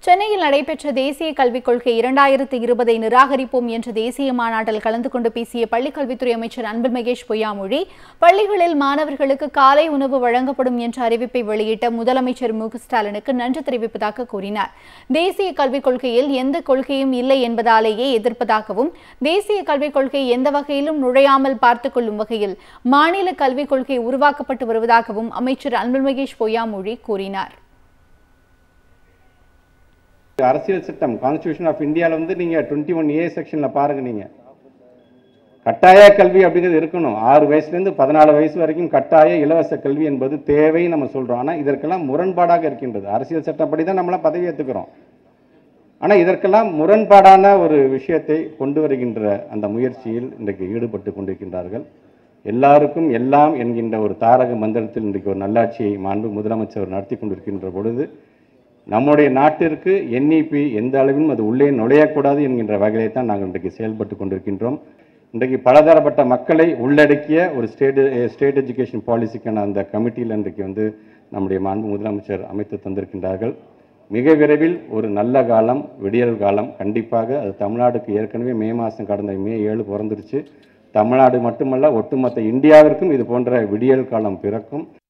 சென்னையில் நடைபெற்ற தேசிய கல்விக் கொள்கை இரண்டாயிரத்து இருபதை நிராகரிப்போம் என்ற தேசிய மாநாட்டில் கலந்து கொண்டு பேசிய பள்ளிக்கல்வித்துறை அமைச்சர் அன்பில் மகேஷ் பொய்யாமொழி பள்ளிகளில் மாணவர்களுக்கு காலை உணவு வழங்கப்படும் என்ற அறிவிப்பை வெளியிட்ட முதலமைச்சர் மு க ஸ்டாலினுக்கு நன்றி தெரிவிப்பதாக கூறினார் தேசிய கல்விக் கொள்கையில் எந்த கொள்கையும் இல்லை என்பதாலேயே எதிர்ப்பதாகவும் தேசிய கல்விக் கொள்கை எந்த வகையிலும் நுழையாமல் பார்த்துக் கொள்ளும் வகையில் மாநில கல்விக் கொள்கை உருவாக்கப்பட்டு வருவதாகவும் அமைச்சர் அன்பில் மகேஷ் பொய்யாமொழி கூறினார் அரசியல் சட்டம் கான்ஸ்டியூஷன் ஆஃப் இந்தியாவில் வந்து நீங்கள் டுவெண்ட்டி ஒன் ஏ செக்ஷனில் பாருங்கள் நீங்கள் கட்டாய கல்வி அப்படிங்கிறது இருக்கணும் ஆறு வயசுலேருந்து பதினாலு வயசு வரைக்கும் கட்டாய இலவச கல்வி என்பது தேவைன்னு நம்ம சொல்கிறோம் ஆனால் இதற்கெல்லாம் முரண்பாடாக இருக்கின்றது அரசியல் சட்டப்படி தான் நம்மளாம் பதவி ஏற்றுக்கிறோம் ஆனால் இதற்கெல்லாம் முரண்பாடான ஒரு விஷயத்தை கொண்டு வருகின்ற அந்த முயற்சியில் இன்றைக்கு ஈடுபட்டு கொண்டிருக்கின்றார்கள் எல்லாருக்கும் எல்லாம் என்கின்ற ஒரு தாரக மந்திரத்தில் இன்றைக்கு ஒரு நல்லாட்சியை மாண்பு முதலமைச்சர் நடத்தி கொண்டிருக்கின்ற பொழுது நம்முடைய நாட்டிற்கு என்இபி எந்த அளவிலும் அது உள்ளே நுழையக்கூடாது என்கின்ற வகையிலே தான் நாங்கள் இன்றைக்கு செயல்பட்டு கொண்டிருக்கின்றோம் இன்றைக்கு பலதரப்பட்ட மக்களை உள்ளடக்கிய ஒரு ஸ்டேட் ஸ்டேட் எஜுகேஷன் பாலிசிக்கான அந்த கமிட்டியில் இன்றைக்கு வந்து நம்முடைய மாண்பு முதலமைச்சர் அமைத்து தந்திருக்கின்றார்கள் மிக விரைவில் ஒரு நல்ல காலம் விடியல் காலம் கண்டிப்பாக அது தமிழ்நாடுக்கு ஏற்கனவே மே மாதம் கடந்த மே ஏழு பிறந்துருச்சு தமிழ்நாடு மட்டுமல்ல ஒட்டுமொத்த இந்தியாவிற்கும் இது போன்ற விடியல் காலம் பிறக்கும்